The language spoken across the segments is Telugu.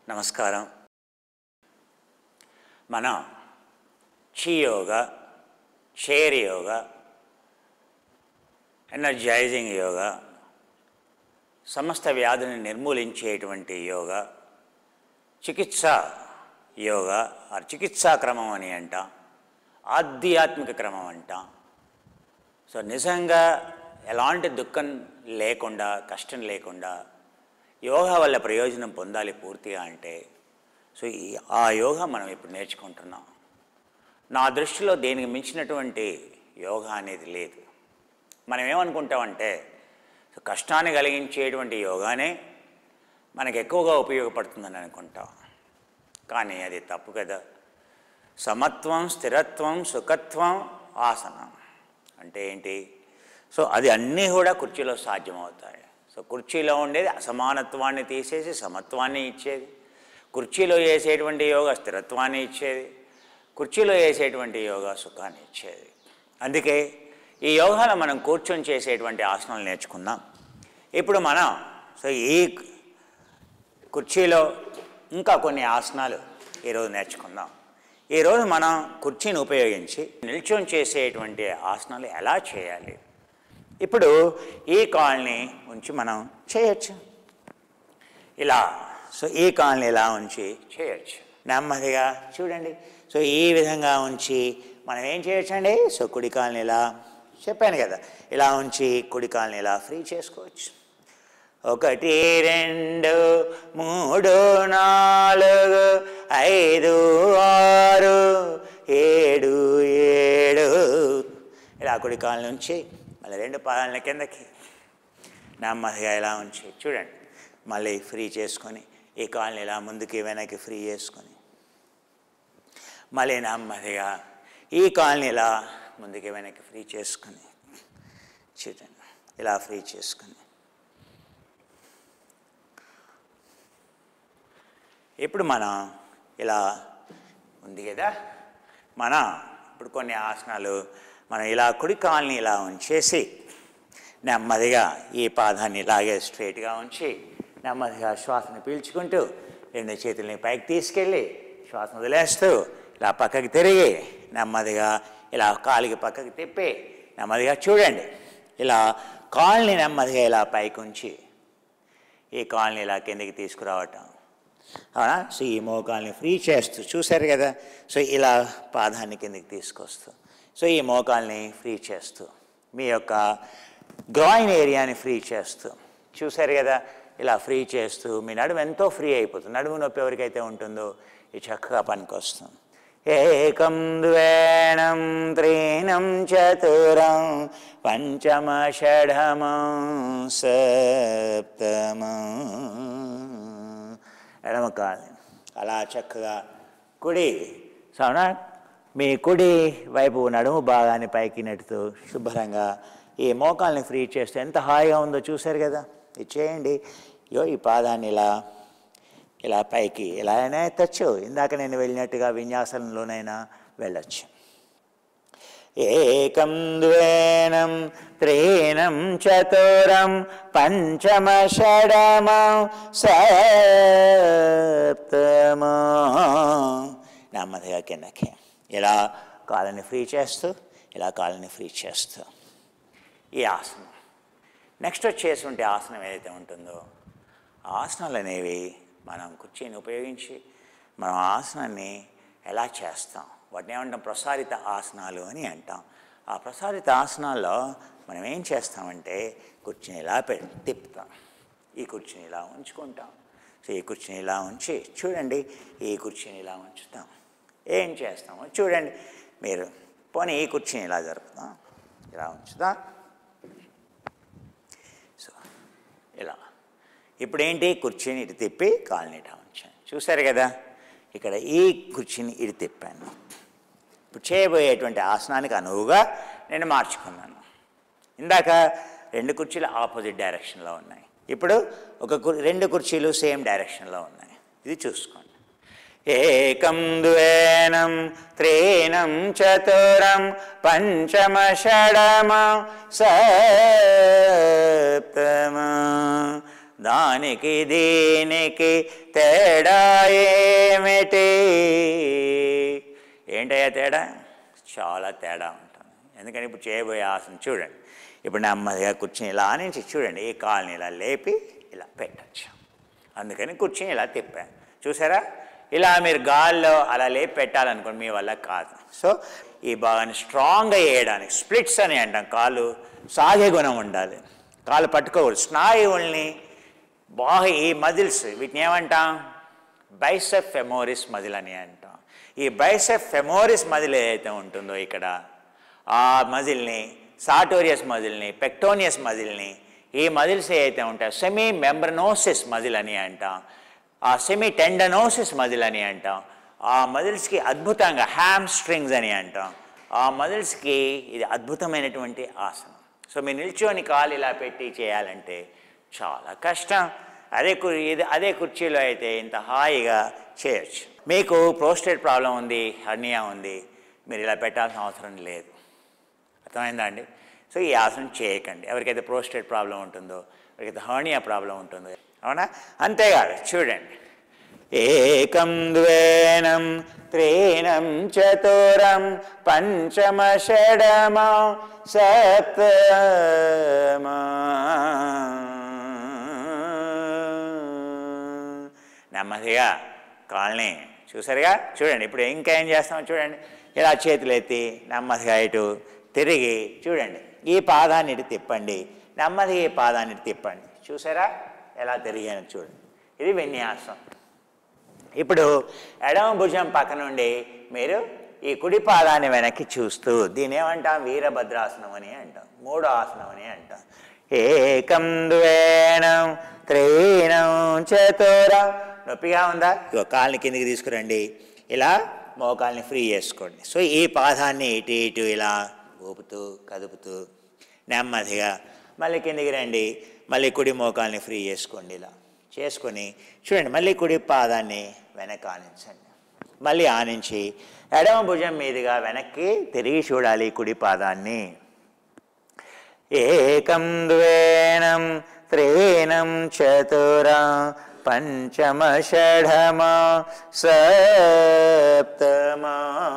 నమస్కారం మనం చీ యోగా చైర్ యోగా ఎనర్జైజింగ్ యోగా సమస్త వ్యాధులను నిర్మూలించేటువంటి యోగా చికిత్స యోగా ఆ చికిత్సా క్రమం అని అంటాం ఆధ్యాత్మిక క్రమం అంటాం సో నిజంగా ఎలాంటి దుఃఖం లేకుండా కష్టం లేకుండా యోగా వల్ల ప్రయోజనం పొందాలి పూర్తిగా అంటే సో ఈ ఆ యోగా మనం ఇప్పుడు నేర్చుకుంటున్నాం నా దృష్టిలో దేనికి మించినటువంటి యోగా అనేది లేదు మనం ఏమనుకుంటామంటే సో కష్టాన్ని కలిగించేటువంటి యోగానే మనకు ఎక్కువగా ఉపయోగపడుతుందని అనుకుంటాం కానీ అది తప్పు కదా సమత్వం స్థిరత్వం సుఖత్వం ఆసనం అంటే ఏంటి సో అది అన్నీ కూడా కుర్చీలో సాధ్యమవుతాయి సో కుర్చీలో ఉండేది అసమానత్వాన్ని తీసేసి సమత్వాన్ని ఇచ్చేది కుర్చీలో వేసేటువంటి యోగా స్థిరత్వాన్ని ఇచ్చేది కుర్చీలో వేసేటువంటి యోగా సుఖాన్ని ఇచ్చేది అందుకే ఈ యోగాలో మనం కూర్చొని చేసేటువంటి ఆసనాలు నేర్చుకుందాం ఇప్పుడు మనం సో ఈ కుర్చీలో ఇంకా కొన్ని ఆసనాలు ఈరోజు నేర్చుకుందాం ఈరోజు మనం కుర్చీని ఉపయోగించి నిల్చొని చేసేటువంటి ఆసనాలు ఎలా చేయాలి ఇప్పుడు ఈ కాల్ని ఉంచి మనం చేయొచ్చు ఇలా సో ఈ కాల్ని ఇలా ఉంచి చేయొచ్చు నెమ్మదిగా చూడండి సో ఈ విధంగా ఉంచి మనం ఏం చేయొచ్చండి సో కుడి కాల్ని ఇలా చెప్పాను కదా ఇలా ఉంచి కుడి కాల్ని ఇలా ఫ్రీ చేసుకోవచ్చు ఒకటి రెండు మూడు నాలుగు ఐదు ఆరు ఏడు ఏడు ఇలా కుడి కాళ్ళ నుంచి మళ్ళీ రెండు పాదాలని కిందకి నెమ్మదిగా ఇలా ఉంచి చూడండి మళ్ళీ ఫ్రీ చేసుకొని ఈ కాళ్ళని ఇలా ముందుకి వెనక్కి ఫ్రీ చేసుకొని మళ్ళీ నెమ్మదిగా ఈ కాళ్ళని ఇలా ముందుకి వెనక్కి ఫ్రీ చేసుకొని చూడండి ఇలా ఫ్రీ చేసుకొని ఇప్పుడు మనం ఇలా ఉంది కదా మన ఇప్పుడు కొన్ని ఆసనాలు మనం ఇలా కుడి కాల్ని ఇలా ఉంచేసి నెమ్మదిగా ఈ పాదాన్ని ఇలాగే స్ట్రైట్గా ఉంచి నెమ్మదిగా శ్వాసను పీల్చుకుంటూ రెండు చేతుల్ని పైకి తీసుకెళ్ళి శ్వాసను వదిలేస్తూ ఇలా పక్కకి తిరిగి నెమ్మదిగా ఇలా కాలికి పక్కకి తిప్పి నెమ్మదిగా చూడండి ఇలా కాల్ని నెమ్మదిగా ఇలా పైకి ఉంచి ఈ కాల్ని ఇలా కిందకి తీసుకురావటం అవునా సో ఈ మోకాల్ని ఫ్రీ చేస్తూ చూశారు కదా సో ఇలా పాదాన్ని కిందకి తీసుకొస్తూ సో ఈ మోకాల్ని ఫ్రీ చేస్తూ మీ యొక్క గ్రాయిన్ ఏరియాని ఫ్రీ చేస్తూ చూశారు కదా ఇలా ఫ్రీ చేస్తూ మీ నడుము ఎంతో ఫ్రీ అయిపోతుంది నడుము నొప్పి ఎవరికైతే ఉంటుందో ఇది చక్కగా పనికొస్తుంది ఏకం ద్వేణం త్రీణం చతురం పంచమ షఢమం సప్తమం ఎడమ కాదు అలా చక్కగా కుడి సౌనా మీ కుడి వైపు నడుము భాగాన్ని పైకి నెట్టుతూ శుభ్రంగా ఈ మోకాల్ని ఫ్రీ చేస్తే ఎంత హాయిగా ఉందో చూశారు కదా ఇది చేయండి యో ఈ పాదాన్ని ఇలా ఇలా పైకి ఇలా అయినా ఎత్తచ్చు ఇందాక నేను వెళ్ళినట్టుగా విన్యాసంలోనైనా వెళ్ళొచ్చు ఏకం ద్వేనం త్రీణం చతురం పంచమ షడమం సప్తమో నెమ్మదిగా కిందకి ఇలా కాళ్ళని ఫ్రీ చేస్తూ ఇలా కాళ్ళని ఫ్రీ చేస్తూ ఈ ఆసనం నెక్స్ట్ వచ్చేసి ఉంటే ఆసనం ఏదైతే ఉంటుందో ఆ ఆసనాలు అనేవి మనం కుర్చీని ఉపయోగించి మనం ఆసనాన్ని ఎలా చేస్తాం వాటిని ఏమంటాం ప్రసారిత ఆసనాలు అని అంటాం ఆ ప్రసారిత ఆసనాల్లో మనం ఏం చేస్తామంటే కుర్చీని ఇలా పె తిప్పుతాం ఈ కుర్చీని ఇలా ఉంచుకుంటాం సో ఈ కుర్చీని ఇలా ఉంచి చూడండి ఈ కుర్చీని ఇలా ఉంచుతాం ఏం చేస్తామో చూడండి మీరు పోనీ ఈ కుర్చీని ఇలా జరుపుతాం ఇలా ఉంచుతాం సో ఇలా ఇప్పుడు ఏంటి కుర్చీని ఇటు తిప్పి కాళ్ళని ఇటా ఉంచాను చూశారు కదా ఇక్కడ ఈ కుర్చీని ఇటు తిప్పాను ఇప్పుడు చేయబోయేటువంటి ఆసనానికి అనువుగా నేను మార్చుకున్నాను ఇందాక రెండు కుర్చీలు ఆపోజిట్ డైరెక్షన్లో ఉన్నాయి ఇప్పుడు ఒక కుర్- రెండు కుర్చీలు సేమ్ డైరెక్షన్లో ఉన్నాయి ఇది చూసుకోండి ఏకం ద్వేనం త్రీణం చతురం పంచమ షడమ సప్తమ దానికి దీనికి తేడా ఏమిటి ఏంటయ్యా తేడా చాలా తేడా ఉంటుంది ఎందుకని ఇప్పుడు చేయబోయే ఆసనం చూడండి ఇప్పుడు నెమ్మదిగా కూర్చొని ఇలా నుంచి చూడండి ఈ కాల్ని ఇలా లేపి ఇలా పెట్టచ్చు అందుకని కూర్చొని ఇలా తిప్పాను చూసారా ఇలా మీరు గాల్లో అలా లేపి పెట్టాలనుకోండి మీ వల్ల కాదు సో ఈ భాగాన్ని స్ట్రాంగ్గా వేయడానికి స్ప్లిట్స్ అని అంటాం కాలు సాగే గుణం ఉండాలి కాలు పట్టుకోకూడదు స్నాయువుల్ని బాగా ఈ మజిల్స్ వీటిని ఏమంటాం బైసెఫ్ ఫెమోరిస్ మజిల్ అని అంటాం ఈ బైసెఫ్ ఫెమోరిస్ మజిల్ ఏదైతే ఉంటుందో ఇక్కడ ఆ మజిల్ని సాటోరియస్ మజిల్ని పెక్టోనియస్ మజిల్ని ఈ మజిల్స్ ఏవైతే ఉంటాయో సెమీ మెంబ్రనోసిస్ మజిల్ అని అంటాం ఆ సెమీ టెండనోసిస్ మజిల్ అని అంటాం ఆ మజిల్స్కి అద్భుతంగా హ్యామ్ స్ట్రింగ్స్ అని అంటాం ఆ మజిల్స్కి ఇది అద్భుతమైనటువంటి ఆసనం సో మీరు నిల్చొని కాలు ఇలా పెట్టి చేయాలంటే చాలా కష్టం అదే కు ఇది అదే కుర్చీలో అయితే ఇంత హాయిగా చేయొచ్చు మీకు ప్రోస్టేట్ ప్రాబ్లం ఉంది హర్నియా ఉంది మీరు ఇలా పెట్టాల్సిన అవసరం లేదు అర్థమైందా అండి సో ఈ ఆసనం చేయకండి ఎవరికైతే ప్రోస్టేట్ ప్రాబ్లం ఉంటుందో ఎవరికైతే హర్నియా ప్రాబ్లం ఉంటుందో అవునా అంతేకాదు చూడండి ఏకం ద్వేనం త్రీణం చతురం పంచమ షడమ సప్తమ నెమ్మదిగా కాలనీ చూసారుగా చూడండి ఇప్పుడు ఇంకా ఏం చేస్తామో చూడండి ఇలా చేతులు ఎత్తి నెమ్మదిగా ఇటు తిరిగి చూడండి ఈ పాదాన్ని ఇటు తిప్పండి నెమ్మదిగా ఈ పాదాన్ని ఇటు తిప్పండి చూసారా ఎలా తిరిగాను చూడండి ఇది విన్యాసం ఇప్పుడు ఎడమ భుజం పక్క నుండి మీరు ఈ కుడి పాదాన్ని వెనక్కి చూస్తూ దీని ఏమంటాం వీరభద్రాసనం అని అంటాం మూడో ఆసనం అని అంటాం ఏకం ద్వేణం త్రీణం చతురం నొప్పిగా ఉందా ఇగో కాళ్ళని కిందికి తీసుకురండి ఇలా మోకాల్ని ఫ్రీ చేసుకోండి సో ఈ పాదాన్ని ఇటు ఇటు ఇలా ఊపుతూ కదుపుతూ నెమ్మదిగా మళ్ళీ కిందికి రండి మళ్ళీ కుడి మోకాల్ని ఫ్రీ చేసుకోండి ఇలా చేసుకొని చూడండి మళ్ళీ కుడి పాదాన్ని వెనక్కి ఆనించండి మళ్ళీ ఆనించి ఎడమ భుజం మీదుగా వెనక్కి తిరిగి చూడాలి కుడి పాదాన్ని ఏకం ద్వేనం త్రీణం చతుర పంచమ షఢమ సప్తమా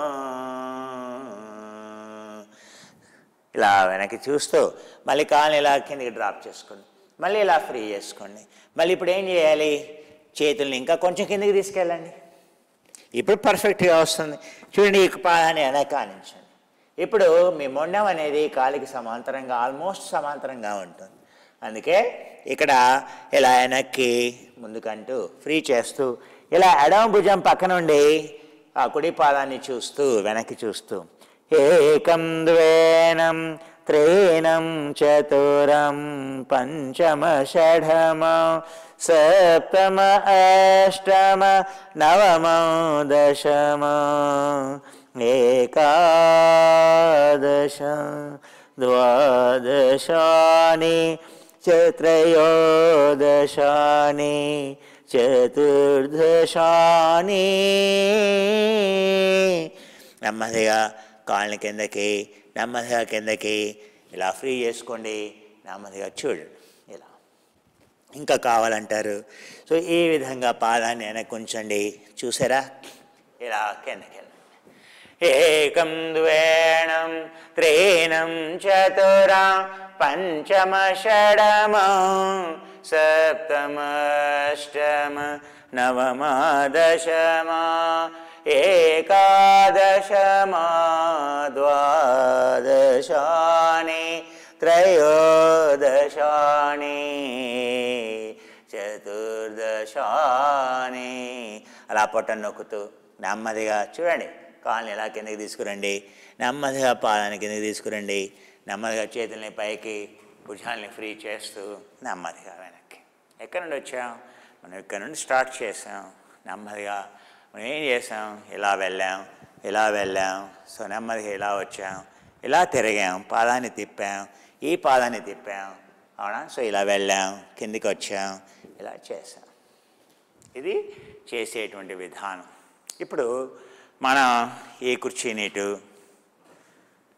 ఇలా వెనక్కి చూస్తూ మళ్ళీ కాళ్ళని ఇలా కిందకి డ్రాప్ చేసుకోండి మళ్ళీ ఇలా ఫ్రీ చేసుకోండి మళ్ళీ ఇప్పుడు ఏం చేయాలి చేతుల్ని ఇంకా కొంచెం కిందకి తీసుకెళ్ళండి ఇప్పుడు పర్ఫెక్ట్గా వస్తుంది చూడండి ఈ పాదాన్ని వెనక్కి ఆనించండి ఇప్పుడు మీ మొండం అనేది కాలికి సమాంతరంగా ఆల్మోస్ట్ సమాంతరంగా ఉంటుంది అందుకే ఇక్కడ ఇలా వెనక్కి ముందుకంటూ ఫ్రీ చేస్తూ ఇలా ఎడమ భుజం పక్క నుండి ఆ కుడి పాదాన్ని చూస్తూ వెనక్కి చూస్తూ ఏకం ద్వేనం త్రీణం చతురం పంచమ షఢమ సప్తమ అష్టమ నవమ దశమ ఏకాదశ ద్వాదశాని చత్రయోదశాని చతుర్దశాని నెమ్మదిగా కాళ్ళని కిందకి నెమ్మదిగా కిందకి ఇలా ఫ్రీ చేసుకోండి నెమ్మదిగా చూడండి ఇలా ఇంకా కావాలంటారు సో ఈ విధంగా పాదాన్ని వెనక్కి ఉంచండి చూసారా ఇలా కిందకి వెళ్ళండి. ఏకం ద్వేణం త్రీణం చతుర పంచమ షడమ సప్తమష్టమ నవమ దశమ ఏకాదశమా ద్వాదశాని త్రయోదశాని చతుర్దశాని అలా పొట్టను నొక్కుతూ నెమ్మదిగా చూడండి కాళ్ళని ఇలా కిందకి తీసుకురండి నెమ్మదిగా పాదాన్ని కిందకి తీసుకురండి నెమ్మదిగా చేతుల్ని పైకి భుజాల్ని ఫ్రీ చేస్తూ నెమ్మదిగా వెనక్కి ఎక్కడి నుండి వచ్చాం మనం ఇక్కడ నుండి స్టార్ట్ చేసాం నెమ్మదిగా మనం ఏం చేసాం ఇలా వెళ్ళాం ఇలా వెళ్ళాం సో నెమ్మదిగా ఇలా వచ్చాం ఇలా తిరిగాం పాదాన్ని తిప్పాం ఈ పాదాన్ని తిప్పాం అవునా సో ఇలా వెళ్ళాం కిందికి వచ్చాం ఇలా చేసాం ఇది చేసేటువంటి విధానం ఇప్పుడు మన ఈ కుర్చీని ఇటు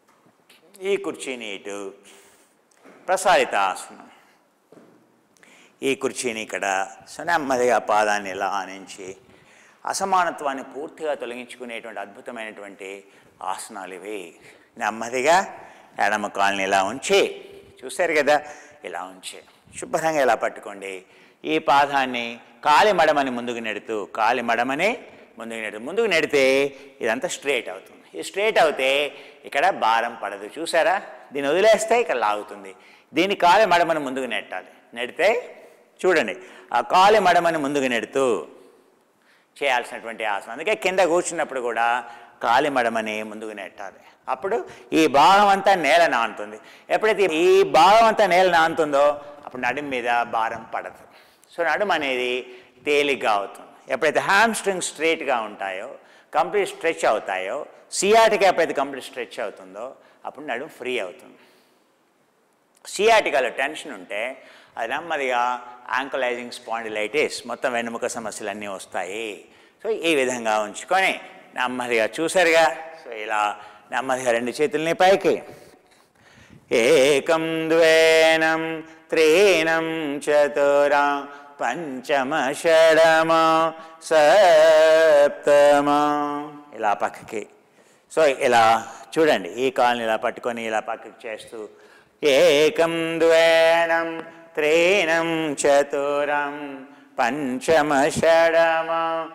ఈ కుర్చీని ఇటు ప్రసారిత ఆసనం ఈ కుర్చీని ఇక్కడ సో నెమ్మదిగా పాదాన్ని ఇలా ఆనించి అసమానత్వాన్ని పూర్తిగా తొలగించుకునేటువంటి అద్భుతమైనటువంటి ఆసనాలు ఇవి నెమ్మదిగా ఎడమ కాళ్ళని ఇలా ఉంచి చూశారు కదా ఇలా ఉంచి శుభ్రంగా ఇలా పట్టుకోండి ఈ పాదాన్ని కాలి మడమని ముందుకు నెడుతూ కాలి మడమని ముందుకు నెడుతూ ముందుకు నెడితే ఇదంతా స్ట్రేట్ అవుతుంది ఈ స్ట్రేట్ అవుతే ఇక్కడ భారం పడదు చూసారా దీన్ని వదిలేస్తే ఇక్కడ లాగుతుంది దీని కాలి మడమని ముందుకు నెట్టాలి నెడితే చూడండి ఆ కాలి మడమని ముందుకు నెడుతూ చేయాల్సినటువంటి ఆసనం అందుకే కింద కూర్చున్నప్పుడు కూడా కాలి మడమని ముందుకు నెట్టాలి అప్పుడు ఈ భాగం అంతా నేల నానుతుంది ఎప్పుడైతే ఈ భాగం అంతా నేల నానుతుందో అప్పుడు నడుము మీద భారం పడదు సో నడుము అనేది తేలిగ్గా అవుతుంది ఎప్పుడైతే హ్యామ్ స్ట్రింగ్ స్ట్రైట్గా ఉంటాయో కంప్లీట్ స్ట్రెచ్ అవుతాయో సియాటికి ఎప్పుడైతే కంప్లీట్ స్ట్రెచ్ అవుతుందో అప్పుడు నడుము ఫ్రీ అవుతుంది సియాటికాలో టెన్షన్ ఉంటే అది నెమ్మదిగా యాంకలైజింగ్ స్పాండిలైటిస్ మొత్తం వెన్నుముక సమస్యలు అన్నీ వస్తాయి సో ఈ విధంగా ఉంచుకొని నెమ్మదిగా చూసారుగా సో ఇలా నెమ్మదిగా రెండు చేతుల్ని పైకి ఏకం ద్వేనం త్రీణం చతురా పంచమ షడమ సప్తమ ఇలా పక్కకి సో ఇలా చూడండి ఈ కాల్ని ఇలా పట్టుకొని ఇలా పక్కకి చేస్తూ ఏకం ద్వేనం త్రీణం చతురం పంచమ షడమ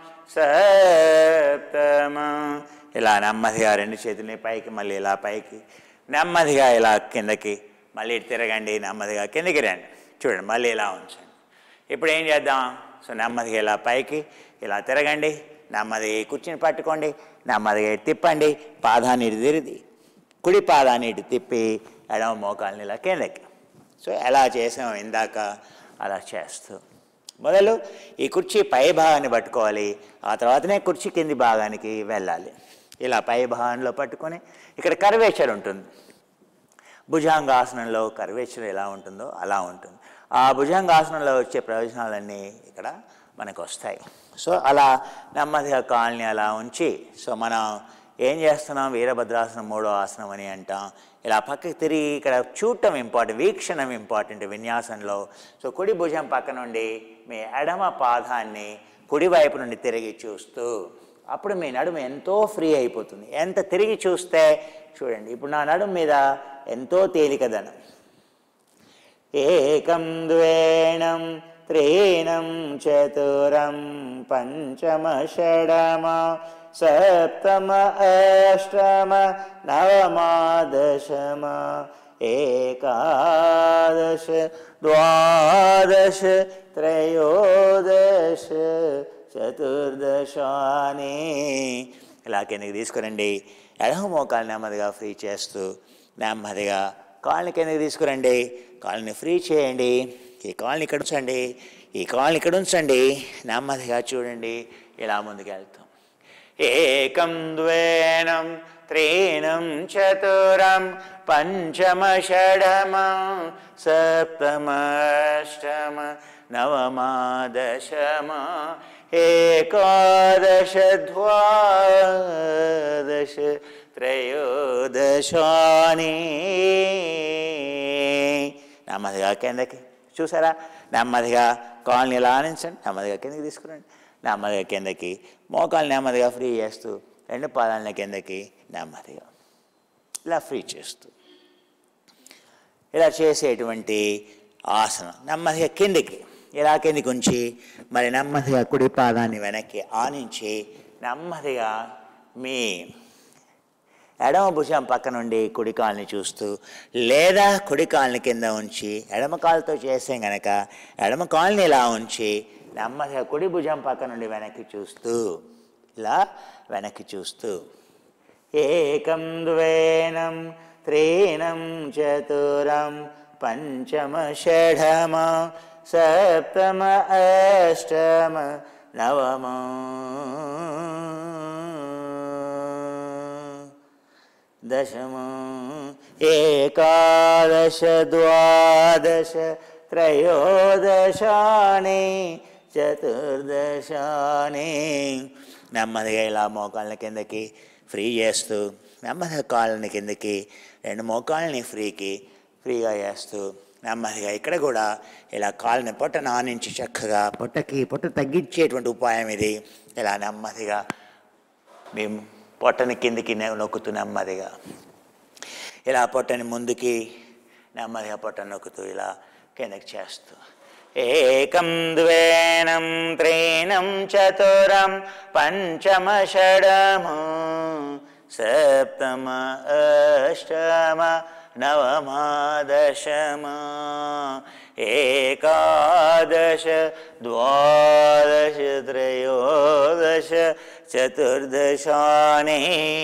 సప్తమ ఇలా నెమ్మదిగా రెండు చేతుల్ని పైకి మళ్ళీ ఇలా పైకి నెమ్మదిగా ఇలా కిందకి మళ్ళీ ఇటు తిరగండి నెమ్మదిగా కిందకి రండి చూడండి మళ్ళీ ఇలా ఉంచండి ఇప్పుడు ఏం చేద్దాం సో నెమ్మదిగా ఇలా పైకి ఇలా తిరగండి నెమ్మదిగా ఈ కుర్చీని పట్టుకోండి నెమ్మదిగా ఇటు తిప్పండి పాదాన్ని ఇటు తిరిగి కుడి పాదాన్ని ఇటు తిప్పి ఎడమ మోకాల్ని ఇలా కిందకి సో ఎలా చేసాం ఇందాక అలా చేస్తూ మొదలు ఈ కుర్చీ పై భాగాన్ని పట్టుకోవాలి ఆ తర్వాతనే కుర్చీ కింది భాగానికి వెళ్ళాలి ఇలా పై భాగంలో పట్టుకొని ఇక్కడ కర్వేచర్ ఉంటుంది భుజంగాసనంలో కర్వేచర్ ఎలా ఉంటుందో అలా ఉంటుంది ఆ భుజంగాసనంలో వచ్చే ప్రయోజనాలన్నీ ఇక్కడ మనకు వస్తాయి సో అలా నెమ్మదిగా కాల్ని అలా ఉంచి సో మనం ఏం చేస్తున్నాం వీరభద్రాసనం మూడో ఆసనం అని అంటాం ఇలా పక్కకి తిరిగి ఇక్కడ చూడటం ఇంపార్టెంట్ వీక్షణం ఇంపార్టెంట్ విన్యాసంలో సో కుడి భుజం పక్క నుండి మీ ఎడమ పాదాన్ని కుడివైపు నుండి తిరిగి చూస్తూ అప్పుడు మీ నడుము ఎంతో ఫ్రీ అయిపోతుంది ఎంత తిరిగి చూస్తే చూడండి ఇప్పుడు నా నడుము మీద ఎంతో తేలికదనం ఏకం ద్వేణం త్రీణం చతురం పంచమ షడమ సప్తమ అష్టమ నవమ దశమ ఏకాదశ ద్వాదశ త్రయోదశ చతుర్దశాని ఇలా కిందకి తీసుకురండి ఎడమ మోకాలు నెమ్మదిగా ఫ్రీ చేస్తూ నెమ్మదిగా కాళ్ళని కిందకి తీసుకురండి కాళ్ళని ఫ్రీ చేయండి ఈ కాళ్ళని ఇక్కడ ఉంచండి ఈ కాళ్ళని ఇక్కడ ఉంచండి నెమ్మదిగా చూడండి ఇలా ముందుకెళ్తాం ఏకం ద్వేనం త్రీణం చతురం పంచమ షడమ సప్తమష్టమ నవమ దశమ ఏకాదశ ద్వాదశ త్రయోదశాని నెమ్మదిగా కిందకి చూసారా నెమ్మదిగా కాల్ని ఇలా ఆనించండి నెమ్మదిగా కిందకి తీసుకురండి నెమ్మదిగా కిందకి మోకాలు నెమ్మదిగా ఫ్రీ చేస్తూ రెండు పాదాలని కిందకి నెమ్మదిగా ఇలా ఫ్రీ చేస్తూ ఇలా చేసేటువంటి ఆసనం నెమ్మదిగా కిందికి ఇలా కిందికి ఉంచి మరి నెమ్మదిగా కుడి పాదాన్ని వెనక్కి ఆనించి నెమ్మదిగా మీ ఎడమ భుజం పక్క నుండి కుడి కాలుని చూస్తూ లేదా కుడి కాలుని కింద ఉంచి ఎడమ కాలుతో చేస్తే గనక ఎడమ కాలుని ఇలా ఉంచి నెమ్మదిగా కుడి భుజం పక్క నుండి వెనక్కి చూస్తూ ఇలా వెనక్కి చూస్తూ ఏకం ద్వేనం త్రీణం చతురం పంచమ షఢమ సప్తమ అష్టమ నవమ దశమ ఏకాదశ ద్వాదశ త్రయోదశాని చతుర్దశాని నెమ్మదిగా ఇలా మోకాళ్ళ కిందకి ఫ్రీ చేస్తూ నెమ్మదిగా కాళ్ళని కిందకి రెండు మోకాళ్ళని ఫ్రీకి ఫ్రీగా చేస్తూ నెమ్మదిగా ఇక్కడ కూడా ఇలా కాళ్ళని పొట్ట నానించి చక్కగా పొట్టకి పొట్ట తగ్గించేటువంటి ఉపాయం ఇది ఇలా నెమ్మదిగా మేము పొట్టని కిందికి నె- నొక్కుతూ నెమ్మదిగా ఇలా పొట్టని ముందుకి నెమ్మదిగా పొట్ట నొక్కుతూ ఇలా కిందకి చేస్తూ ఏకం ద్వేనం త్రీణం చతురం పంచమ షడము సప్తమ అష్టమ నవమ దశమ ఏకాదశ ద్వాదశ త్రయోదశ చతుర్దశాని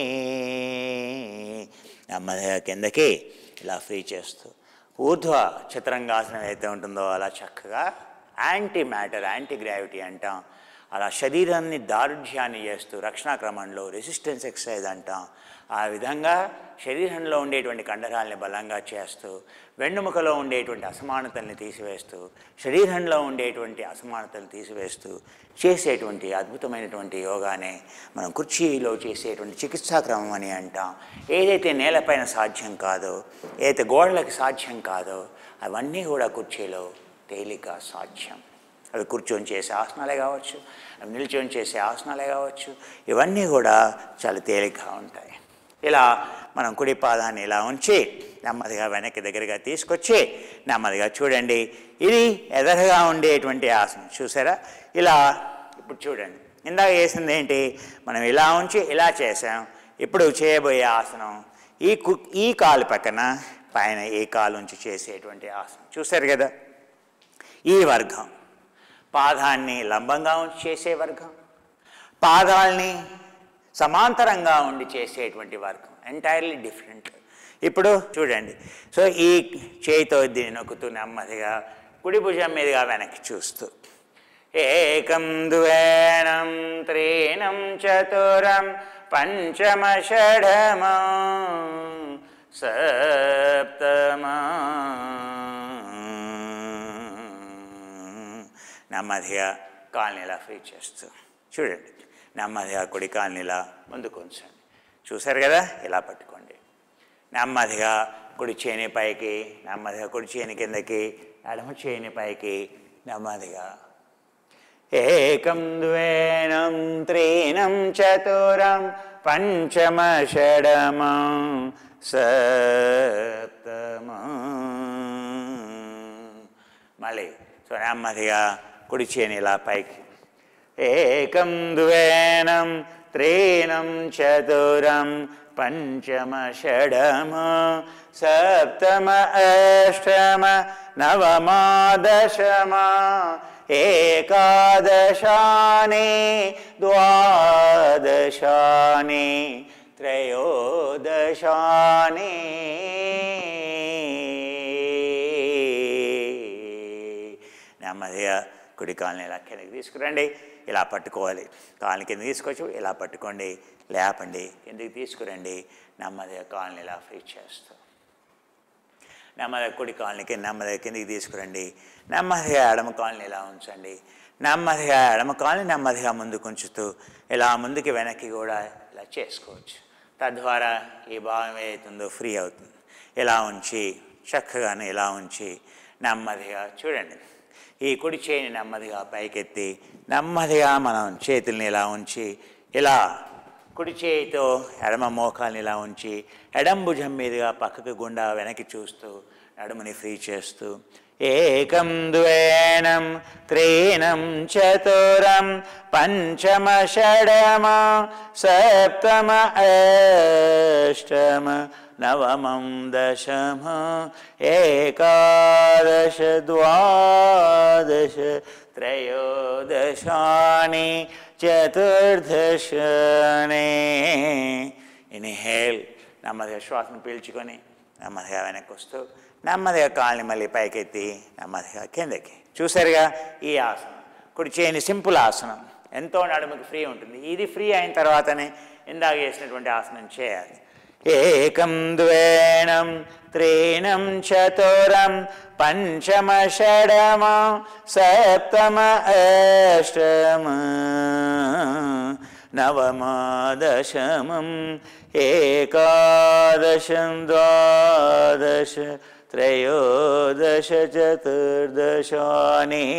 నెమ్మదిగా కిందకి ఇలా ఫ్రీ చేస్తూ ఊర్ధ్వ చతురంగాసనం ఏదైతే ఉంటుందో అలా చక్కగా యాంటీ మ్యాటర్ యాంటీ గ్రావిటీ అంటాం అలా శరీరాన్ని దారుఢ్యాన్ని చేస్తూ రక్షణ క్రమంలో రెసిస్టెన్స్ ఎక్సర్సైజ్ అంటాం ఆ విధంగా శరీరంలో ఉండేటువంటి కండరాలని బలంగా చేస్తూ వెన్నుముకలో ఉండేటువంటి అసమానతల్ని తీసివేస్తూ శరీరంలో ఉండేటువంటి అసమానతలు తీసివేస్తూ చేసేటువంటి అద్భుతమైనటువంటి యోగానే మనం కుర్చీలో చేసేటువంటి చికిత్సా క్రమం అని అంటాం ఏదైతే నేలపైన సాధ్యం కాదో ఏదైతే గోడలకు సాధ్యం కాదో అవన్నీ కూడా కుర్చీలో తేలిక సాధ్యం అవి కూర్చొని చేసే ఆసనాలే కావచ్చు అవి నిల్చొని చేసే ఆసనాలే కావచ్చు ఇవన్నీ కూడా చాలా తేలిగ్గా ఉంటాయి ఇలా మనం కుడి పాదాన్ని ఇలా ఉంచి నెమ్మదిగా వెనక్కి దగ్గరగా తీసుకొచ్చి నెమ్మదిగా చూడండి ఇది ఎదరగా ఉండేటువంటి ఆసనం చూసారా ఇలా ఇప్పుడు చూడండి ఇందాక చేసింది ఏంటి మనం ఇలా ఉంచి ఇలా చేసాం ఇప్పుడు చేయబోయే ఆసనం ఈ కు ఈ కాలు పక్కన పైన ఈ కాలు ఉంచి చేసేటువంటి ఆసనం చూశారు కదా ఈ వర్గం పాదాన్ని లంబంగా ఉంచి చేసే వర్గం పాదాల్ని సమాంతరంగా ఉండి చేసేటువంటి వర్గం ఎంటైర్లీ డిఫరెంట్ ఇప్పుడు చూడండి సో ఈ చేయితో దీన్ని నొక్కుతూ నెమ్మదిగా కుడి భుజం మీదుగా వెనక్కి చూస్తూ ఏకం ద్వేనం త్రీణం చతురం పంచమ షడమ సప్తమ నెమ్మదిగా కాలనీ ఇలా ఫ్రీ చేస్తూ చూడండి నెమ్మదిగా కుడి కాలనీ ఇలా ముందుకు ఉంచండి చూశారు కదా ఇలా పట్టుకోండి నెమ్మదిగా కుడి చేని పైకి నెమ్మదిగా కుడి చేని కిందకి ఎడమ చేని పైకి నెమ్మదిగా ఏకం ద్వేనం త్రీణం చతురం పంచమ షడమ సప్తమ మళ్ళీ సో నెమ్మదిగా కుడి చేని ఇలా పైకి ఏకం ద్వేనం త్రీణం చతురం పంచమ షడమ సప్తమ అష్టమ నవమ దశమ ఏకాదశాని ద్వాదశాని త్రయోదశాని నెమ్మదిగా కుడి కాళ్ళని ఇలా కిందకి తీసుకురండి ఇలా పట్టుకోవాలి కాళ్ళని కింద తీసుకొచ్చి ఇలా పట్టుకోండి లేపండి కిందకి తీసుకురండి నెమ్మదిగా కాళ్ళని ఇలా ఫ్రీ చేస్తూ నెమ్మదిగా కుడి కాలనీకి నెమ్మదిగా కిందికి తీసుకురండి నెమ్మదిగా ఎడమ కాలనీ ఇలా ఉంచండి నెమ్మదిగా ఎడమ కాలనీ నెమ్మదిగా ముందుకు ఉంచుతూ ఇలా ముందుకి వెనక్కి కూడా ఇలా చేసుకోవచ్చు తద్వారా ఈ భాగం ఏదైతుందో ఫ్రీ అవుతుంది ఇలా ఉంచి చక్కగానే ఇలా ఉంచి నెమ్మదిగా చూడండి ఈ కుడి చేయిని నెమ్మదిగా పైకెత్తి నెమ్మదిగా మనం చేతుల్ని ఇలా ఉంచి ఇలా కుడి చేయితో ఎడమ మోకాల్ని ఇలా ఉంచి ఎడం భుజం మీదుగా పక్కకు గుండా వెనక్కి చూస్తూ నడుముని ఫ్రీ చేస్తూ ఏకం ద్వేనం త్రీణం చతురం పంచమ షడమ సప్తమ అష్టమ నవమం దశమ ఏకాదశ ద్వాదశ త్రయోదశాని చతుర్దశనే ఇన్హేల్ నెమ్మదిగా శ్వాసను పీల్చుకొని నెమ్మదిగా వెనక్కి వస్తూ నెమ్మదిగా కాళ్ళని మళ్ళీ పైకెత్తి నెమ్మదిగా కిందకి చూసారుగా ఈ ఆసనం కుడి చేయని సింపుల్ ఆసనం ఎంతో నడుముకి ఫ్రీ ఉంటుంది ఇది ఫ్రీ అయిన తర్వాతనే ఇందాక చేసినటువంటి ఆసనం చేయాలి ఏకం ద్వేణం త్రీణం చతురం పంచమ షడమ సప్తమ అష్టమ నవమ దశమం ఏకాదశం ద్వాదశ త్రయోదశ చతుర్దశాని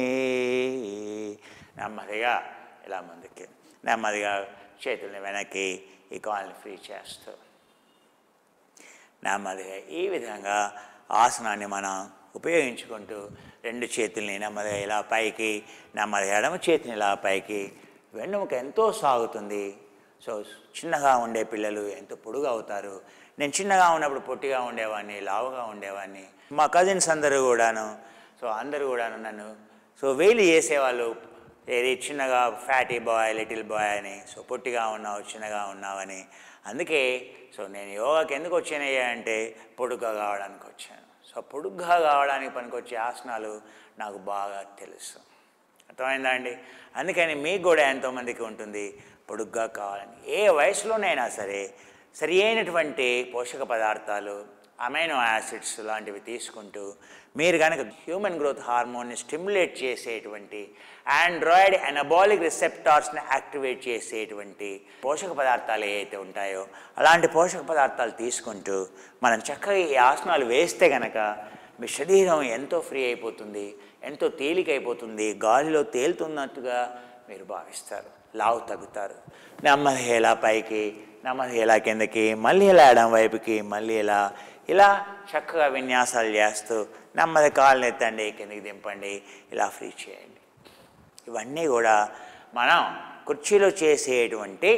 నెమ్మదిగా ఇలా ముందుకి నెమ్మదిగా చేతుల్ని వెనక్కి ఈ కాల్ని ఫ్రీ చేస్తూ నెమ్మదిగా ఈ విధంగా ఆసనాన్ని మనం ఉపయోగించుకుంటూ రెండు చేతుల్ని నెమ్మదిగా ఇలా పైకి నెమ్మదిగా ఎడమ చేతిని ఇలా పైకి వెన్నుముక ఎంతో సాగుతుంది సో చిన్నగా ఉండే పిల్లలు ఎంతో పొడుగు అవుతారు నేను చిన్నగా ఉన్నప్పుడు పొట్టిగా ఉండేవాడిని లావుగా ఉండేవాడిని మా కజిన్స్ అందరూ కూడాను సో అందరూ కూడాను నన్ను సో వేలు చేసేవాళ్ళు ఏది చిన్నగా ఫ్యాటీ బాయ్ లిటిల్ బాయ్ అని సో పొట్టిగా ఉన్నావు చిన్నగా ఉన్నావని అందుకే సో నేను యోగాకి ఎందుకు వచ్చానయ్యా అంటే పొడుగ్గా కావడానికి వచ్చాను సో పొడుగ్గా కావడానికి పనికొచ్చే ఆసనాలు నాకు బాగా తెలుసు అర్థమైందా అండి అందుకని మీకు కూడా ఎంతోమందికి ఉంటుంది పొడుగ్గా కావాలని ఏ వయసులోనైనా సరే సరి అయినటువంటి పోషక పదార్థాలు అమైనో యాసిడ్స్ లాంటివి తీసుకుంటూ మీరు కనుక హ్యూమన్ గ్రోత్ హార్మోన్ని స్టిమ్యులేట్ చేసేటువంటి ఆండ్రాయిడ్ అనబాలిక్ రిసెప్టార్స్ని యాక్టివేట్ చేసేటువంటి పోషక పదార్థాలు ఏవైతే ఉంటాయో అలాంటి పోషక పదార్థాలు తీసుకుంటూ మనం చక్కగా ఈ ఆసనాలు వేస్తే కనుక మీ శరీరం ఎంతో ఫ్రీ అయిపోతుంది ఎంతో తేలికైపోతుంది గాలిలో తేలుతున్నట్టుగా మీరు భావిస్తారు లావు తగ్గుతారు నెమ్మది ఇలా పైకి నెమ్మది ఇలా కిందకి మళ్ళీ ఇలా ఎడం వైపుకి మళ్ళీ ఇలా ఇలా చక్కగా విన్యాసాలు చేస్తూ నెమ్మది కాళ్ళు ఎత్తండి కిందకి దింపండి ఇలా ఫ్రీ చేయండి ఇవన్నీ కూడా మనం కుర్చీలో చేసేటువంటి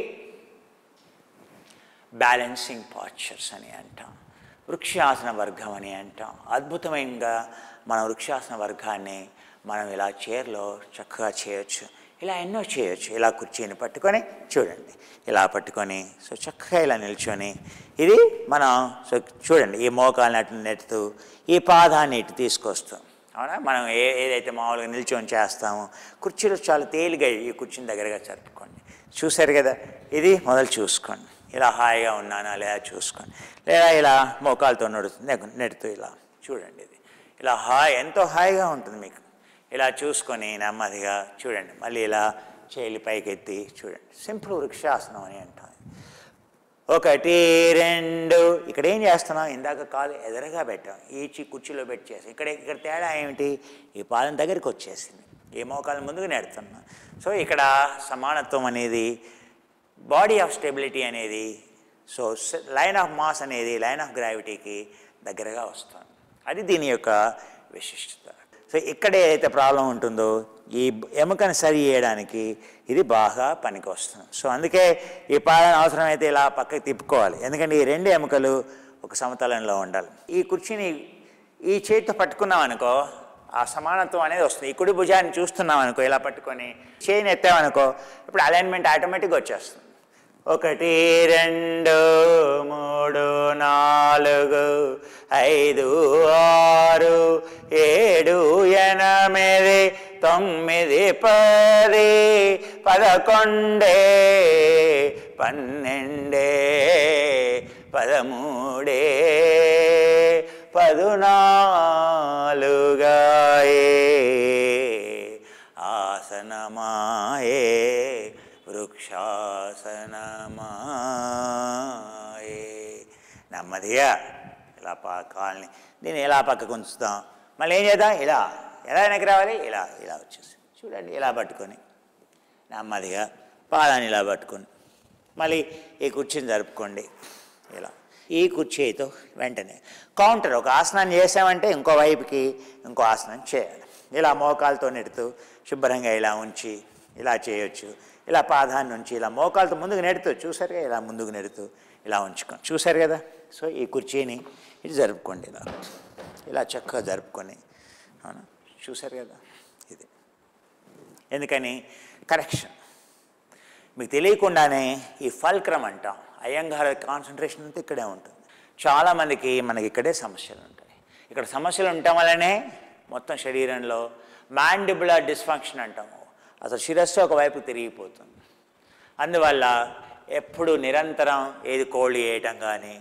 బ్యాలెన్సింగ్ పాస్చర్స్ అని అంటాం వృక్షాసన వర్గం అని అంటాం అద్భుతమైనగా మన వృక్షాసన వర్గాన్ని మనం ఇలా చైర్లో చక్కగా చేయొచ్చు ఇలా ఎన్నో చేయొచ్చు ఇలా కుర్చీని పట్టుకొని చూడండి ఇలా పట్టుకొని సో చక్కగా ఇలా నిల్చొని ఇది మనం సో చూడండి ఈ మోకాల్ని అటు నెట్టుతూ ఈ పాదాన్ని ఇటు తీసుకొస్తాం అవునా మనం ఏ ఏదైతే మామూలుగా నిల్చొని చేస్తామో కుర్చీలో చాలా తేలిగా ఈ కుర్చీని దగ్గరగా జరుపుకోండి చూశారు కదా ఇది మొదలు చూసుకోండి ఇలా హాయిగా ఉన్నానా లేదా చూసుకోండి లేదా ఇలా మోకాలతో నడుతుంది నెడుతూ ఇలా చూడండి ఇది ఇలా హాయ్ ఎంతో హాయిగా ఉంటుంది మీకు ఇలా చూసుకొని నెమ్మదిగా చూడండి మళ్ళీ ఇలా చేయి పైకెత్తి చూడండి సింపుల్ వృక్షాసనం అని అంటాం ఒకటి రెండు ఇక్కడ ఏం చేస్తున్నాం ఇందాక కాలు ఎదురుగా పెట్టాం ఈ చి కుర్చీలో పెట్టి చేసాం ఇక్కడ ఇక్కడ తేడా ఏమిటి ఈ పాదం దగ్గరికి వచ్చేసింది ఈ మోకాలు ముందుకు నెడుతున్నాం సో ఇక్కడ సమానత్వం అనేది బాడీ ఆఫ్ స్టెబిలిటీ అనేది సో లైన్ ఆఫ్ మాస్ అనేది లైన్ ఆఫ్ గ్రావిటీకి దగ్గరగా వస్తుంది అది దీని యొక్క విశిష్టత సో ఇక్కడ ఏదైతే ప్రాబ్లం ఉంటుందో ఈ ఎముకను సరి చేయడానికి ఇది బాగా పనికి వస్తుంది సో అందుకే ఈ పాదం అవసరమైతే ఇలా పక్కకి తిప్పుకోవాలి ఎందుకంటే ఈ రెండు ఎముకలు ఒక సమతలంలో ఉండాలి ఈ కుర్చీని ఈ చేతితో పట్టుకున్నాం అనుకో ఆ సమానత్వం అనేది వస్తుంది ఈ కుడి భుజాన్ని చూస్తున్నాం అనుకో ఇలా పట్టుకొని చేయిని ఎత్తామనుకో ఇప్పుడు అలైన్మెంట్ ఆటోమేటిక్గా వచ్చేస్తుంది ఒకటి రెండు మూడు నాలుగు ఐదు ఆరు ఏడు ఎనిమిది తొమ్మిది పది పదకొండే పన్నెండే పదమూడే పదునాలుగాయే ఆసనమాయే వృక్షాసనమాయే నెమ్మదిగా ఇలా పా కాల్ని దీన్ని ఎలా పక్కకు ఉంచుతాం మళ్ళీ ఏం చేద్దాం ఇలా ఎలా వెనక్కి రావాలి ఇలా ఇలా వచ్చేసి చూడండి ఇలా పట్టుకొని నెమ్మదిగా పాదాన్ని ఇలా పట్టుకొని మళ్ళీ ఈ కుర్చీని జరుపుకోండి ఇలా ఈ కుర్చీతో వెంటనే కౌంటర్ ఒక ఆసనాన్ని చేసామంటే ఇంకో వైపుకి ఇంకో ఆసనం చేయాలి ఇలా మోకాలతో నెడుతూ శుభ్రంగా ఇలా ఉంచి ఇలా చేయొచ్చు ఇలా పాదాన్ని ఉంచి ఇలా మోకాలతో ముందుకు నెడుతూ చూసారుగా ఇలా ముందుకు నెడుతూ ఇలా ఉంచుకోండి చూసారు కదా సో ఈ కుర్చీని ఇది జరుపుకోండి ఇలా ఇలా చక్కగా జరుపుకొని అవునా చూసారు కదా ఇది ఎందుకని కరెక్షన్ మీకు తెలియకుండానే ఈ ఫల్క్రమ్ అంటాం అయ్యంగార కాన్సన్ట్రేషన్ అంతా ఇక్కడే ఉంటుంది చాలామందికి మనకి ఇక్కడే సమస్యలు ఉంటాయి ఇక్కడ సమస్యలు ఉండటం వల్లనే మొత్తం శరీరంలో మ్యాండిబులర్ డిస్ఫంక్షన్ అంటాము అసలు శిరస్సు ఒకవైపు తిరిగిపోతుంది అందువల్ల ఎప్పుడు నిరంతరం ఏది కోళ్ళు వేయటం కానీ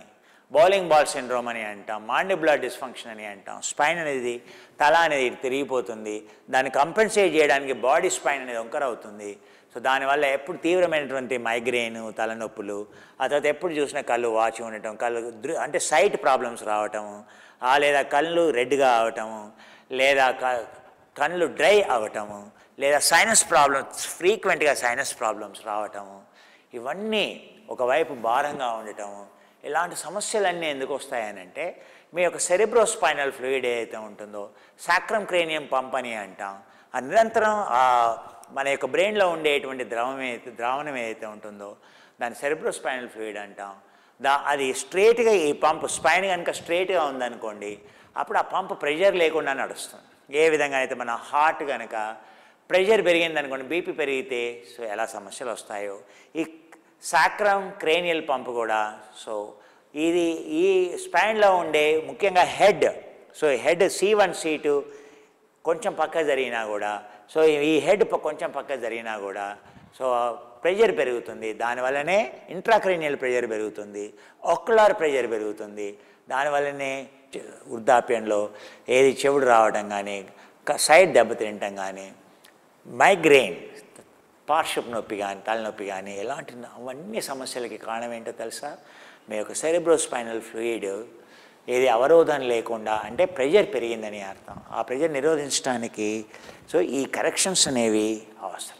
బౌలింగ్ బాల్ సిండ్రోమ్ అని అంటాం మాండిబులర్ డిస్ఫంక్షన్ అని అంటాం స్పైన్ అనేది తల అనేది ఇటు తిరిగిపోతుంది దాన్ని కంపెన్సేట్ చేయడానికి బాడీ స్పైన్ అనేది వంకర అవుతుంది సో దానివల్ల ఎప్పుడు తీవ్రమైనటువంటి మైగ్రేన్ తలనొప్పులు ఆ తర్వాత ఎప్పుడు చూసినా కళ్ళు వాచి ఉండటం కళ్ళు దృ- అంటే సైట్ ప్రాబ్లమ్స్ రావటము ఆ లేదా కళ్ళు రెడ్గా అవటము లేదా క- కళ్ళు డ్రై అవటము లేదా సైనస్ ప్రాబ్లమ్స్ ఫ్రీక్వెంట్గా సైనస్ ప్రాబ్లమ్స్ రావటము ఇవన్నీ ఒకవైపు భారంగా ఉండటము ఇలాంటి సమస్యలన్నీ ఎందుకు వస్తాయనంటే మీ యొక్క సెరిబ్రోస్పైనల్ ఫ్లూయిడ్ ఏదైతే ఉంటుందో సాక్రమ్ క్రేనియం పంప్ అని అంటాం ఆ నిరంతరం ఆ మన యొక్క బ్రెయిన్లో ఉండేటువంటి ద్రవం ఏదైతే ద్రావణం ఏదైతే ఉంటుందో దాన్ని సెరిబ్రోస్పైనల్ ఫ్లూయిడ్ అంటాం దా అది స్ట్రేట్గా ఈ పంప్ స్పైన్ కనుక స్ట్రేట్గా ఉందనుకోండి అప్పుడు ఆ పంప్ ప్రెషర్ లేకుండా నడుస్తుంది ఏ విధంగా అయితే మన హార్ట్ కనుక ప్రెషర్ పెరిగిందనుకోండి బీపీ పెరిగితే సో ఎలా సమస్యలు వస్తాయో ఈ సాక్రమ్ క్రేనియల్ పంప్ కూడా సో ఇది ఈ స్పైన్లో ఉండే ముఖ్యంగా head so head C one C two కొంచెం పక్క జరిగినా కూడా సో ఈ హెడ్ ప- కొంచెం పక్క జరిగినా కూడా సో ప్రెషర్ పెరుగుతుంది దానివల్లనే ఇంట్రాక్రేనియల్ ప్రెషర్ పెరుగుతుంది ఒక్యులర్ ప్రెషర్ పెరుగుతుంది దానివల్లనే చె- వృద్ధాప్యంలో ఏది చెవుడు రావడం కానీ క- సైడ్ దెబ్బతింటం కానీ మైగ్రెయిన్ పార్శ్వపు నొప్పి కానీ తలనొప్పి కానీ ఎలాంటి న- అవన్నీ సమస్యలకి కారణం ఏంటో తెలుసా మీ యొక్క సెరిబ్రోస్పైనల్ ఫ్లూయిడ్ ఏది అవరోధం లేకుండా అంటే ప్రెషర్ పెరిగిందని అర్థం ఆ ప్రెషర్ నిరోధించడానికి సో ఈ కరెక్షన్స్ అనేవి అవసరం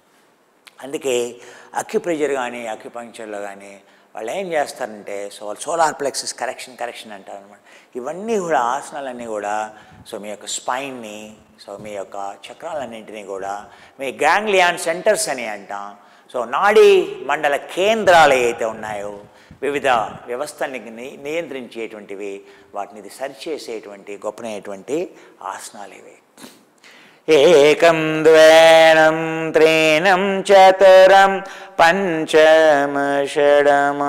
అందుకే అక్యుప్రెషర్ కానీ అక్యుపంక్చర్లో కానీ వాళ్ళు ఏం చేస్తారంటే so solar plexus correction correction అంటారు అనమాట ఇవన్నీ కూడా ఆసనాలన్నీ కూడా సో మీ యొక్క స్పైన్ని సో మీ యొక్క చక్రాలన్నింటినీ కూడా మీ గ్యాంగ్లియాన్ సెంటర్స్ అని అంటాం సో నాడీ మండల కేంద్రాలు ఏవైతే ఉన్నాయో వివిధ వ్యవస్థల్ని ని- నియంత్రించేటువంటివి వాటిని ఇది సరిచేసేటువంటి గొప్పనైనటువంటి ఆసనాలు ఇవి ఏకం ద్వేనం త్రీణం చతురం పంచమ షడమ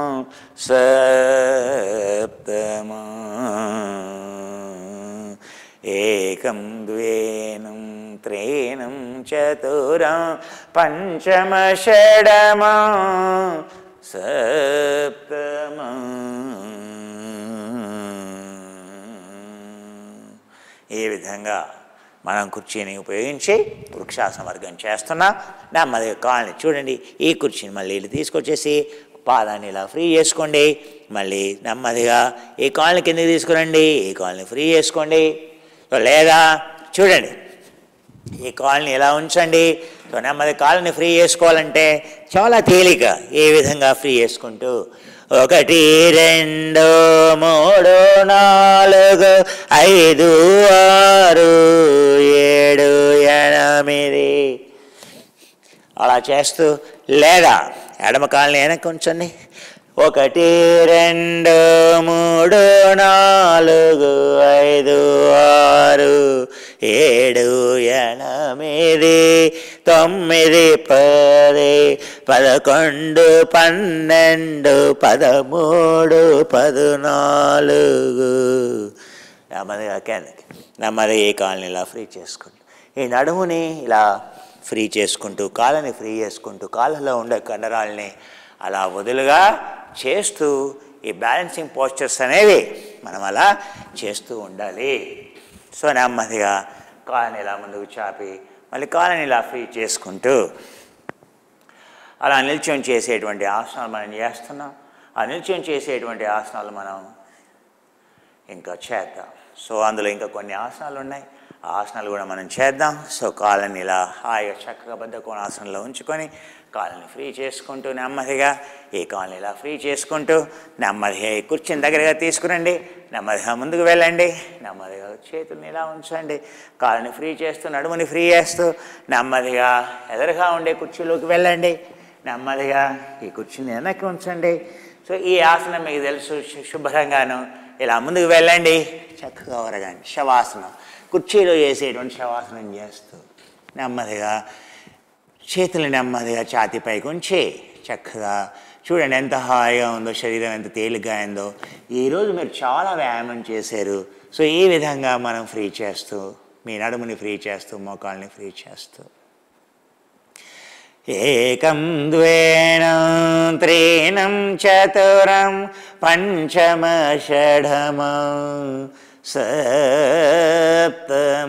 సప్తమ ఏకం ద్వేనం త్రీణం చతురం పంచమ షడమ సప్తమ ఈ విధంగా మనం కుర్చీని ఉపయోగించి వృక్షాసన వర్గం చేస్తున్నాం నెమ్మదిగా కాళ్ళని చూడండి ఈ కుర్చీని మళ్ళీ ఇలా తీసుకొచ్చేసి పాదాన్ని ఇలా ఫ్రీ చేసుకోండి మళ్ళీ నెమ్మదిగా ఈ కాళ్ళని కిందకి తీసుకురండి ఈ కాళ్ళని ఫ్రీ చేసుకోండి సో లేదా చూడండి ఈ కాల్ని ఇలా ఉంచండి సో నెమ్మది కాళ్ళని ఫ్రీ చేసుకోవాలంటే చాలా తేలిక ఏ విధంగా ఫ్రీ చేసుకుంటూ ఒకటి రెండు మూడు నాలుగు ఐదు ఆరు ఏడు ఎనిమిది అలా చేస్తూ లేదా ఎడమ కాళ్ళని వెనక్కి ఉంచండి ఒకటి రెండు మూడు నాలుగు ఐదు ఆరు ఏడు ఎనిమిది తొమ్మిది పది పదకొండు పన్నెండు పదమూడు పద్నాలుగు నెమ్మదిగా కిందకి నెమ్మదిగా ఈ కాళ్ళని ఇలా ఫ్రీ చేసుకోండి ఈ నడుముని ఇలా ఫ్రీ చేసుకుంటూ కాళ్ళని ఫ్రీ చేసుకుంటూ కాళ్ళలో ఉండే కండరాలని అలా వదులుగా చేస్తూ ఈ బ్యాలెన్సింగ్ పోస్చర్స్ అనేవి మనం అలా చేస్తూ ఉండాలి సో నెమ్మదిగా కాళ్ళని ఇలా ముందుకు చాపి మళ్ళీ కాళ్ళని ఇలా ఫ్రీ చేసుకుంటూ అలా నిల్చొని చేసేటువంటి ఆసనాలు మనం చేస్తున్నాం ఆ నిల్చొని చేసేటువంటి ఆసనాలు మనం ఇంకా చేద్దాం సో అందులో ఇంకా కొన్ని ఆసనాలు ఉన్నాయి ఆ ఆసనాలు కూడా మనం చేద్దాం సో కాళ్ళని ఇలా హాయిగా చక్కగా బద్ద కోణాసనంలో ఉంచుకొని కాళ్ళని ఫ్రీ చేసుకుంటూ నెమ్మదిగా ఈ కాళ్ళని ఇలా ఫ్రీ చేసుకుంటూ నెమ్మదిగా ఈ కుర్చీని దగ్గరగా తీసుకురండి నెమ్మదిగా ముందుకు వెళ్ళండి నెమ్మదిగా చేతుల్ని ఇలా ఉంచండి కాళ్ళని ఫ్రీ చేస్తూ నడుముని ఫ్రీ చేస్తూ నెమ్మదిగా ఎదురుగా ఉండే కుర్చీలోకి వెళ్ళండి నెమ్మదిగా ఈ కుర్చీని వెనక్కి ఉంచండి సో ఈ ఆసనం మీకు తెలుసు శు- శుభ్రంగాను ఇలా ముందుకు వెళ్ళండి చక్కగా వరగండి శవాసనం కుర్చీలో చేసేటువంటి శవాసనం చేస్తూ నెమ్మదిగా చేతులు నెమ్మదిగా ఛాతీపైకి ఉంచి చక్కగా చూడండి ఎంత హాయిగా ఉందో శరీరం ఎంత తేలిగ్గా అయిందో ఈరోజు మీరు చాలా వ్యాయామం చేశారు సో ఈ విధంగా మనం ఫ్రీ చేస్తూ మీ నడుముని ఫ్రీ చేస్తూ మోకాల్ని ఫ్రీ చేస్తూ ఏకం ద్వేనం త్రీణం చతురం పంచమ షఢమ సప్తమ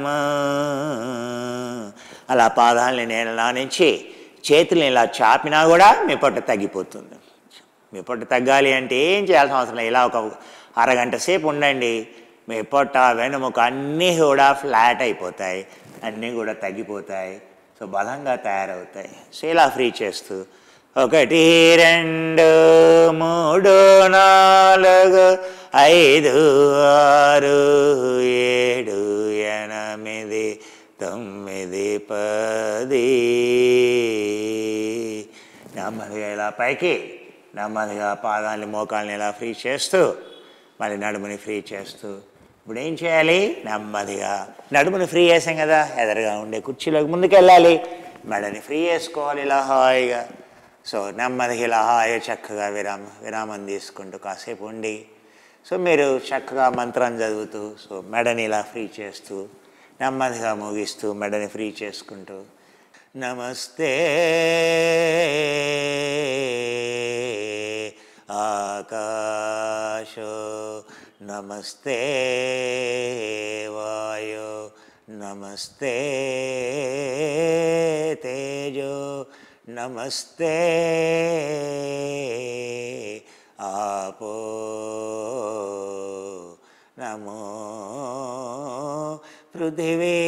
అలా పాదాలని నేల నుంచి చేతుల్ని ఇలా చాపినా కూడా మీ పొట్ట తగ్గిపోతుంది మీ పొట్ట తగ్గాలి అంటే ఏం చేయాల్సిన అవసరం లేదు ఇలా ఒక అరగంట సేపు ఉండండి మీ పొట్ట వెనుముక అన్నీ కూడా ఫ్లాట్ అయిపోతాయి అన్నీ కూడా తగ్గిపోతాయి సో బలంగా తయారవుతాయి సో ఇలా ఫ్రీ చేస్తూ ఒకటి రెండు మూడు నాలుగు ఐదు ఆరు ఏడు ఎనిమిది తొమ్మిది పది నెమ్మదిగా ఇలా పైకి నెమ్మదిగా పాదాలని మోకాల్ని ఇలా ఫ్రీ చేస్తూ మళ్ళీ నడుముని ఫ్రీ చేస్తూ ఇప్పుడు ఏం చేయాలి నెమ్మదిగా నడుముని ఫ్రీ చేసాం కదా ఎదరగా ఉండే కుర్చీలోకి ముందుకు వెళ్ళాలి మెడని ఫ్రీ చేసుకోవాలి ఇలా హాయిగా సో నెమ్మదిగా ఇలా హాయిగా చక్కగా విరామ విరామం తీసుకుంటూ కాసేపు ఉండి సో మీరు చక్కగా మంత్రం చదువుతూ సో మెడని ఇలా ఫ్రీ చేస్తూ నెమ్మదిగా ముగిస్తూ మెడని ఫ్రీ చేసుకుంటూ నమస్తే ఆకాశో నమస్తే వాయో నమస్తే తేజో నమస్తే ఆపో నమో పృథివీ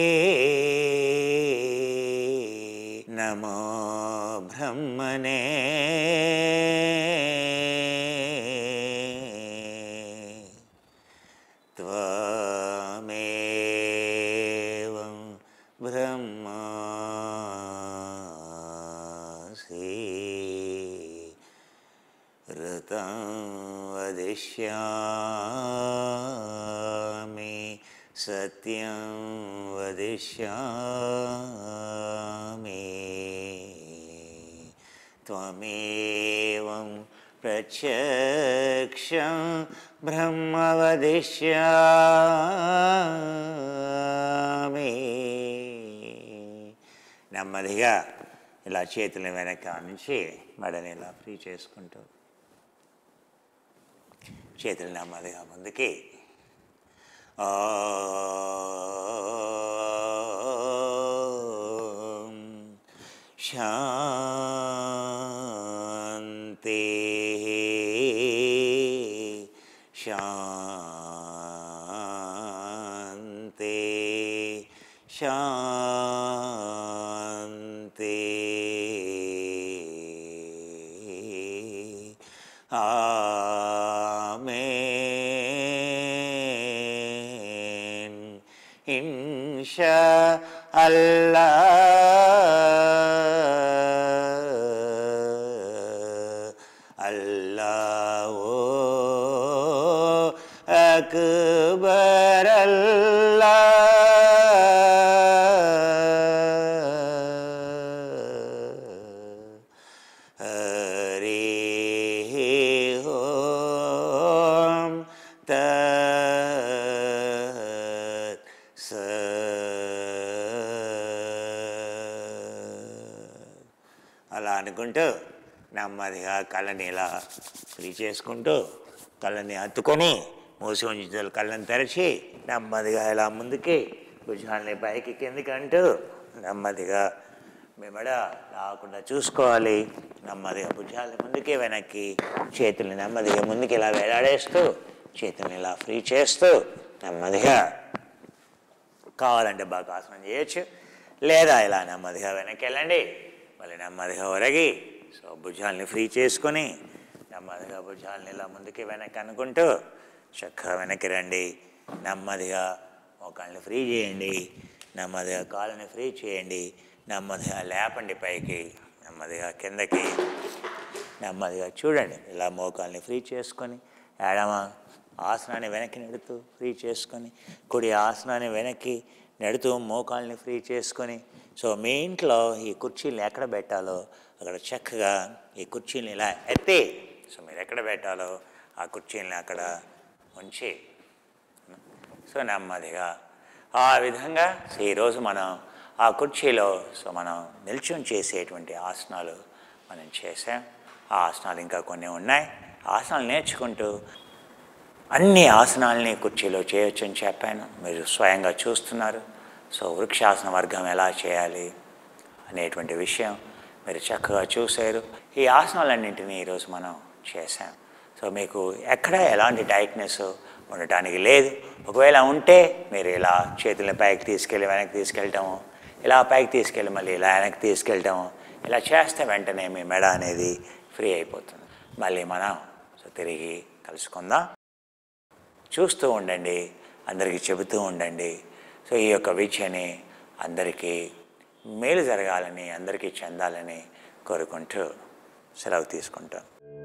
నమో బ్రహ్మణే త్వమేవం బ్రహ్మాసి ऋतं वदिष्यामि सत्यं वदिष्यामि त्वमेवं प्रत्यक्षं ब्रह्म వదిష్యామి నెమ్మదిగా ఇలా చేతుల వెనక నుంచి మెడని ఇలా ఫ్రీ చేసుకుంటూ చేతులు నెమ్మదిగా ముందుకి ఓం శాంతి శాంతి శాంతి ఆమేన్ ఇన్షా అల్లా అల్లాహో అక్బర్ అల్లా హరి ఓం తత్ సత్. అలా అనుకుంటూ నెమ్మదిగా కళ్ళని ఇలా ఫ్రీ చేసుకుంటూ కళ్ళని హత్తుకొని మూసి ఉంచుతారు కళ్ళని తెరిచి నెమ్మదిగా ఇలా ముందుకి భుజాలని పైకి కిందికి అంటూ నెమ్మదిగా మెమడ రాకుండా చూసుకోవాలి నెమ్మదిగా భుజాలని ముందుకి వెనక్కి చేతుల్ని నెమ్మదిగా ముందుకి ఇలా వేలాడేస్తూ చేతుల్ని ఇలా ఫ్రీ చేస్తూ నెమ్మదిగా కావాలంటే బాగా ఆసనం చేయొచ్చు లేదా ఇలా నెమ్మదిగా వెనక్కి వెళ్ళండి మళ్ళీ నెమ్మదిగా ఒరగి సో భుజాల్ని ఫ్రీ చేసుకొని నెమ్మదిగా భుజాల్ని ఇలా ముందుకి వెనక్కి అనుకుంటూ చక్కగా వెనక్కి రండి నెమ్మదిగా మోకాళ్ళని ఫ్రీ చేయండి నెమ్మదిగా కాళ్ళని ఫ్రీ చేయండి నెమ్మదిగా లేపండి పైకి నెమ్మదిగా కిందకి నెమ్మదిగా చూడండి ఇలా మోకాల్ని ఫ్రీ చేసుకొని ఎడమ ఆసనాన్ని వెనక్కి నెడుతూ ఫ్రీ చేసుకొని కుడి ఆసనాన్ని వెనక్కి నెడుతూ మోకాల్ని ఫ్రీ చేసుకొని సో మీ ఇంట్లో ఈ కుర్చీని ఎక్కడ పెట్టాలో అక్కడ చక్కగా ఈ కుర్చీని ఇలా ఎత్తి సో మీరు ఎక్కడ పెట్టాలో ఆ కుర్చీని అక్కడ ఉంచి సో నెమ్మదిగా ఆ విధంగా సో ఈరోజు మనం ఆ కుర్చీలో సో మనం నిల్చుని చేసేటువంటి ఆసనాలు మనం చేసాం ఆ ఆసనాలు ఇంకా కొన్ని ఉన్నాయి ఆసనాలు నేర్చుకుంటూ అన్ని ఆసనాలని కుర్చీలో చేయొచ్చని చెప్పాను మీరు స్వయంగా చూస్తున్నారు సో వృక్షాసన వర్గం ఎలా చేయాలి అనేటువంటి విషయం మీరు చక్కగా చూశారు ఈ ఆసనాలన్నింటినీ ఈరోజు మనం చేశాం సో మీకు ఎక్కడ ఎలాంటి డైట్నెస్ ఉండటానికి లేదు ఒకవేళ ఉంటే మీరు ఇలా చేతులను పైకి తీసుకెళ్ళి వెనక్కి తీసుకెళ్ళటము ఇలా పైకి తీసుకెళ్ళి మళ్ళీ ఇలా వెనక్కి తీసుకెళ్ళటము ఇలా చేస్తే వెంటనే మీ మెడ అనేది ఫ్రీ అయిపోతుంది మళ్ళీ మనం సో తిరిగి కలుసుకుందాం చూస్తూ ఉండండి అందరికీ చెబుతూ ఉండండి సో ఈ యొక్క విద్యని అందరికీ మేలు జరగాలని అందరికీ చెందాలని కోరుకుంటూ సెలవు తీసుకుంటాను